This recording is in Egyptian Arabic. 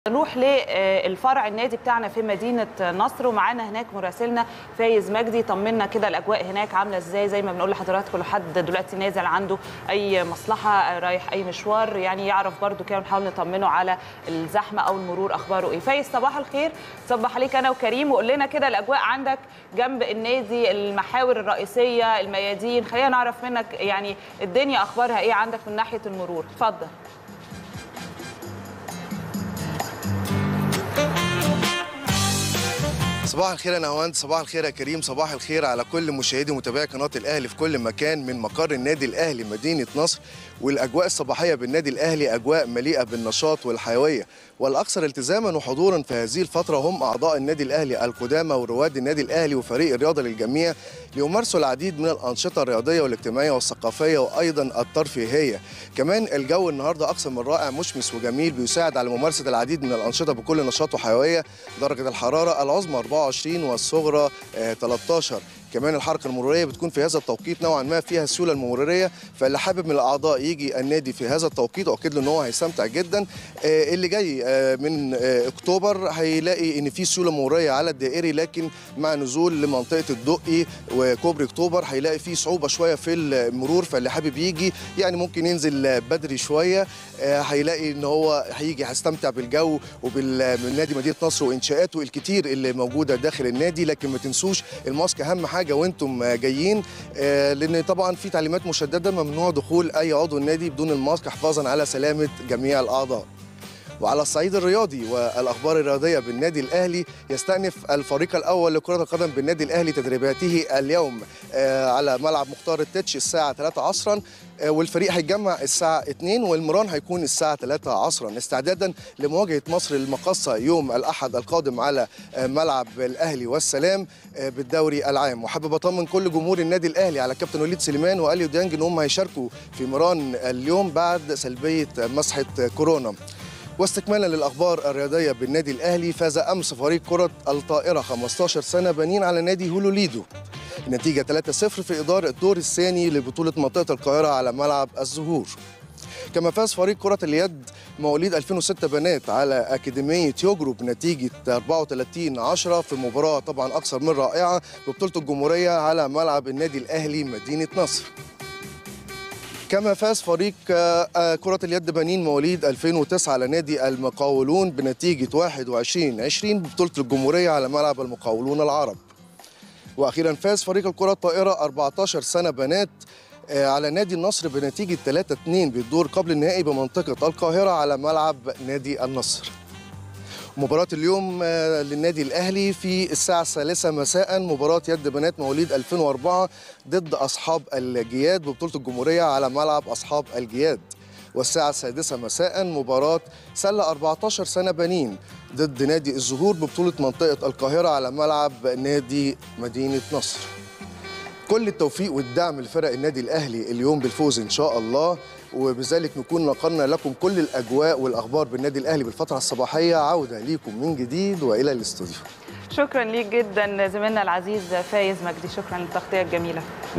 نروح للفرع النادي بتاعنا في مدينه نصر ومعانا هناك مراسلنا فايز مجدي طمنا كده الاجواء هناك عامله ازاي زي ما بنقول لحضراتكم لو حد دلوقتي نازل عنده اي مصلحه رايح اي مشوار يعني يعرف برده كده نحاول نطمنه على الزحمه او المرور اخباره ايه فايز صباح الخير صباح عليك انا وكريم وقول لنا كده الاجواء عندك جنب النادي المحاور الرئيسيه الميادين خلينا نعرف منك يعني الدنيا اخبارها ايه عندك من ناحيه المرور اتفضل صباح الخير يا نهاوند صباح الخير يا كريم صباح الخير على كل مشاهدي ومتابعي قناه الاهلي في كل مكان من مقر النادي الاهلي مدينه نصر والاجواء الصباحيه بالنادي الاهلي اجواء مليئه بالنشاط والحيويه والاكثر التزاما وحضورا في هذه الفتره هم اعضاء النادي الاهلي القدامى ورواد النادي الاهلي وفريق الرياضه للجميع ليمارسوا العديد من الانشطه الرياضيه والاجتماعيه والثقافيه وايضا الترفيهيه كمان الجو النهارده اكثر من رائع مشمس وجميل بيساعد على ممارسه العديد من الانشطه بكل نشاط وحيويه درجه الحراره العظمى 24 والصغرى 13 كمان الحركه المروريه بتكون في هذا التوقيت نوعا ما فيها السيوله المروريه فاللي حابب من الاعضاء يجي النادي في هذا التوقيت اؤكد له ان هو هيستمتع جدا اللي جاي من اكتوبر هيلاقي ان في سيوله مروريه على الدائري لكن مع نزول لمنطقه الدقي وكوبري اكتوبر هيلاقي في صعوبه شويه في المرور فاللي حابب يجي يعني ممكن ينزل بدري شويه هيلاقي ان هو هيجي هيستمتع بالجو وبالنادي مدينه نصر وانشاءاته الكتير اللي موجوده داخل النادي لكن ما تنسوش الماسك اهم حاجه حاجه وانتم جايين لان طبعا في تعليمات مشدده ممنوع دخول اي عضو النادي بدون الماسك حفاظا على سلامه جميع الاعضاء وعلى الصعيد الرياضي والاخبار الرياضيه بالنادي الاهلي يستأنف الفريق الاول لكره القدم بالنادي الاهلي تدريباته اليوم على ملعب مختار التتش الساعه 3 عصرا والفريق هيتجمع الساعة 2 والمران هيكون الساعة 3 عصرا استعدادا لمواجهة مصر المقصة يوم الأحد القادم على ملعب الأهلي والسلام بالدوري العام وحابب أطمن كل جمهور النادي الأهلي على كابتن وليد سليمان وأليو ديانج إن هم هيشاركوا في مران اليوم بعد سلبية مسحة كورونا واستكمالا للاخبار الرياضيه بالنادي الاهلي فاز امس فريق كره الطائره 15 سنه بنين على نادي هولوليدو نتيجه 3-0 في ادار الدور الثاني لبطوله منطقه القاهره على ملعب الزهور كما فاز فريق كرة اليد مواليد 2006 بنات على أكاديمية يوجرو بنتيجة 34 10 في مباراة طبعا أكثر من رائعة ببطولة الجمهورية على ملعب النادي الأهلي مدينة نصر كما فاز فريق كرة اليد بنين مواليد 2009 على نادي المقاولون بنتيجة 21 20 ببطولة الجمهورية على ملعب المقاولون العرب وأخيرا فاز فريق الكرة الطائرة 14 سنة بنات على نادي النصر بنتيجة 3-2 بالدور قبل النهائي بمنطقة القاهرة على ملعب نادي النصر مباراة اليوم للنادي الأهلي في الساعة الثالثة مساء مباراة يد بنات مواليد 2004 ضد أصحاب الجياد ببطولة الجمهورية على ملعب أصحاب الجياد والساعة السادسة مساء مباراة سلة 14 سنة بنين ضد نادي الزهور ببطولة منطقة القاهرة على ملعب نادي مدينة نصر كل التوفيق والدعم لفرق النادي الاهلي اليوم بالفوز ان شاء الله وبذلك نكون نقلنا لكم كل الاجواء والاخبار بالنادي الاهلي بالفتره الصباحيه عوده ليكم من جديد والى الاستوديو شكرا ليك جدا زميلنا العزيز فايز مجدي شكرا للتغطيه الجميله